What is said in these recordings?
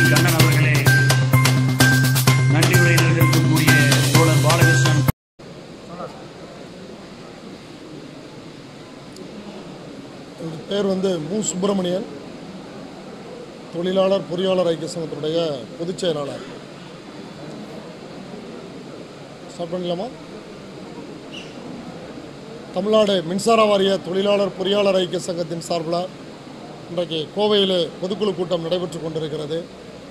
கண்ணன் அவர்களே நன்றி உரை நிகழ்த்தக்கூடிய தோழர் பாலகிருஷ்ணன் என்னுடைய பேர் வந்து மு சுப்பிரமணியன் தொழிலாளர் பொறியாளர் ஐக்கிய சங்கத்தினுடைய பொதுச் செயலாளர் ஸ்டார்ட் பண்ணலாமா தமிழ்நாடு மின்சார வாரிய தொழிலாளர் பொறியாளர் ஐக்கிய சங்கத்தின் சார்பில் இன்றைக்கு கோவையில் பொதுக்குழு கூட்டம் நடைபெற்று கொண்டிருக்கிறது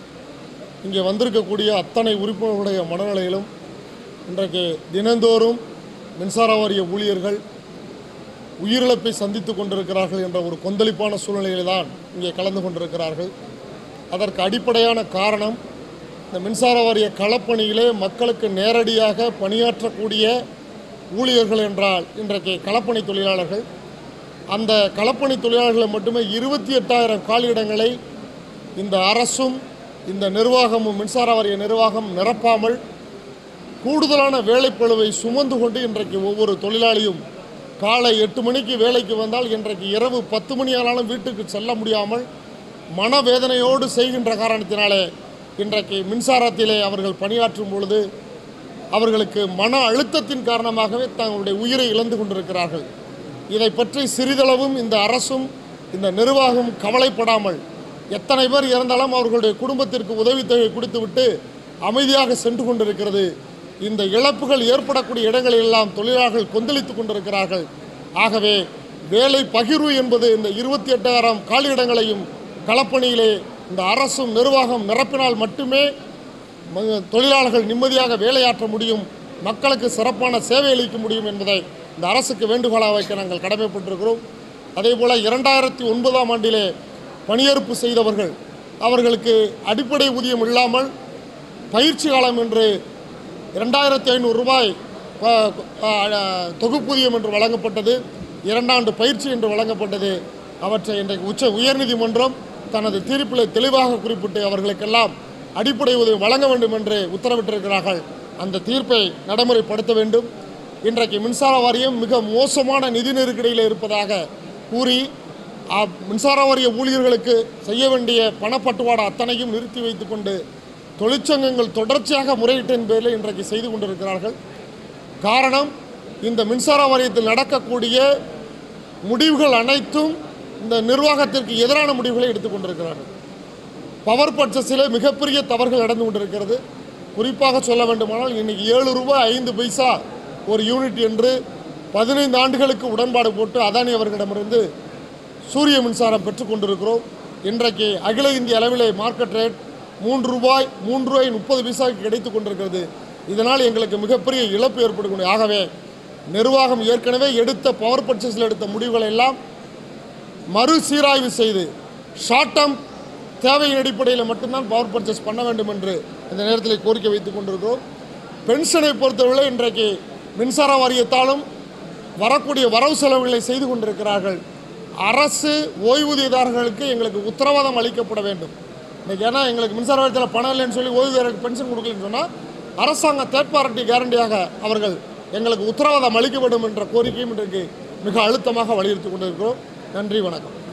இங்கே வந்திருக்கக்கூடிய அத்தனை உறுப்பினர்களுடைய மனநிலையிலும் இன்றைக்கு தினந்தோறும் மின்சார வாரிய ஊழியர்கள் உயிரிழப்பை சந்தித்து கொண்டிருக்கிறார்கள் என்ற ஒரு கொந்தளிப்பான சூழ்நிலையில் தான் இங்கே கலந்து கொண்டிருக்கிறார்கள் அதற்கு அடிப்படையான காரணம் இந்த மின்சார வாரிய களப்பணியிலே மக்களுக்கு நேரடியாக பணியாற்றக்கூடிய ஊழியர்கள் என்றால் இன்றைக்கு களப்பணி தொழிலாளர்கள் அந்த களப்பணி தொழிலாளர்களை மட்டுமே இருபத்தி எட்டாயிரம் காலியிடங்களை இந்த அரசும் இந்த நிர்வாகமும் மின்சார வாரிய நிர்வாகம் நிரப்பாமல் கூடுதலான வேலைப்பளுவை சுமந்து கொண்டு இன்றைக்கு ஒவ்வொரு தொழிலாளியும் காலை எட்டு மணிக்கு வேலைக்கு வந்தால் இன்றைக்கு இரவு பத்து மணி ஆனாலும் வீட்டுக்கு செல்ல முடியாமல் மனவேதனையோடு செய்கின்ற காரணத்தினாலே இன்றைக்கு மின்சாரத்திலே அவர்கள் பணியாற்றும் பொழுது அவர்களுக்கு மன அழுத்தத்தின் காரணமாகவே தங்களுடைய உயிரை இழந்து கொண்டிருக்கிறார்கள் இதை பற்றி சிறிதளவும் இந்த அரசும் இந்த நிர்வாகம் கவலைப்படாமல் எத்தனை பேர் இறந்தாலும் அவர்களுடைய குடும்பத்திற்கு உதவித்தொகை கொடுத்துவிட்டு அமைதியாக சென்று கொண்டிருக்கிறது இந்த இழப்புகள் ஏற்படக்கூடிய இடங்களில் எல்லாம் தொழிலாளர்கள் கொந்தளித்துக் கொண்டிருக்கிறார்கள் ஆகவே வேலை பகிர்வு என்பது இந்த இருபத்தி எட்டாயிரம் காலியிடங்களையும் களப்பணியிலே இந்த அரசும் நிர்வாகம் நிரப்பினால் மட்டுமே ம- தொழிலாளர்கள் நிம்மதியாக வேலையாற்ற முடியும் மக்களுக்கு சிறப்பான சேவை அளிக்க முடியும் என்பதை இந்த அரசுக்கு வேண்டுகோளாக வைக்க நாங்கள் கடமைப்பட்டிருக்கிறோம் அதேபோல் இரண்டாயிரத்தி ஒன்பதாம் ஆண்டிலே பணியேற்பு செய்தவர்கள் அவர்களுக்கு அடிப்படை ஊதியம் இல்லாமல் பயிற்சி காலம் என்று இரண்டாயிரத்தி ஐநூறு ரூபாய் ப- ப- தொகுப்பூதியம் என்று வழங்கப்பட்டது இரண்டாண்டு பயிற்சி என்று வழங்கப்பட்டது அவற்றை இன்றைக்கு உச்ச உயர்நீதிமன்றம் தனது தீர்ப்பில் தெளிவாக குறிப்பிட்டு அவர்களுக்கெல்லாம் அடிப்படை உதவி வழங்க வேண்டும் என்று உத்தரவிட்டிருக்கிறார்கள் அந்த தீர்ப்பை நடைமுறைப்படுத்த வேண்டும் இன்றைக்கு மின்சார வாரியம் மிக மோசமான நிதி நெருக்கடியில் இருப்பதாக கூறி அ- மின்சார வாரிய ஊழியர்களுக்கு செய்ய வேண்டிய பணப்பட்டுவாடா அத்தனையும் நிறுத்தி வைத்துக்கொண்டு தொழிற்சங்கங்கள் தொடர்ச்சியாக முறையீட்டின் பேரில் இன்றைக்கு செய்து கொண்டிருக்கிறார்கள் காரணம் இந்த மின்சார வாரியத்தில் நடக்கக்கூடிய முடிவுகள் அனைத்தும் இந்த நிர்வாகத்திற்கு எதிரான முடிவுகளை எடுத்துக்கொண்டிருக்கிறார்கள் பவர் பர்ச்சஸிலே மிகப்பெரிய தவறுகள் நடந்து கொண்டிருக்கிறது குறிப்பாக சொல்ல வேண்டுமானால் இன்னைக்கு ஏழு ரூபாய் ஐந்து பைசா ஒரு யூனிட் என்று பதினைந்து ஆண்டுகளுக்கு உடன்பாடு போட்டு அதானி அவர்களிடமிருந்து சூரிய மின்சாரம் பெற்றுக்கொண்டிருக்கிறோம் இன்றைக்கு அகில இந்திய அளவிலே மார்க்கெட் ரேட் மூன்று ரூபாய் மூன்று ரூபாய் முப்பது பைசாவுக்கு கிடைத்து கொண்டிருக்கிறது இதனால் எங்களுக்கு மிகப்பெரிய இழப்பு ஏற்படுகிறது ஆகவே நிர்வாகம் ஏற்கனவே எடுத்த பவர் பர்ச்சேஸில் எடுத்த முடிவுகளை எல்லாம் மறுசீராய்வு செய்து ஷார்ட் டேர்ம் தேவையின் அடிப்படையில் மட்டும்தான் பவர் பர்ச்சேஸ் பண்ண வேண்டும் என்று இந்த நேரத்தில் கோரிக்கை வைத்துக் கொண்டிருக்கிறோம் பென்ஷனை பொறுத்தவரை இன்றைக்கு மின்சார வாரியத்தாலும் வரக்கூடிய வரவு செலவுகளை செய்து கொண்டிருக்கிறார்கள் அரசு ஓய்வூதியதாரர்களுக்கு எங்களுக்கு உத்தரவாதம் அளிக்கப்பட வேண்டும் இன்னைக்கு ஏன்னா எங்களுக்கு மின்சார வாரியத்தில் பணம் இல்லைன்னு சொல்லி ஓய்வூதியருக்கு பென்ஷன் கொடுக்கலன்னு சொன்னால் அரசாங்கம் தேர்ட் பார்ட்டி கேரண்டியாக அவர்கள் எங்களுக்கு உத்தரவாதம் அளிக்க வேண்டும் என்ற கோரிக்கையும் இன்றைக்கு மிக அழுத்தமாக வலியுறுத்தி கொண்டிருக்கிறோம் நன்றி வணக்கம்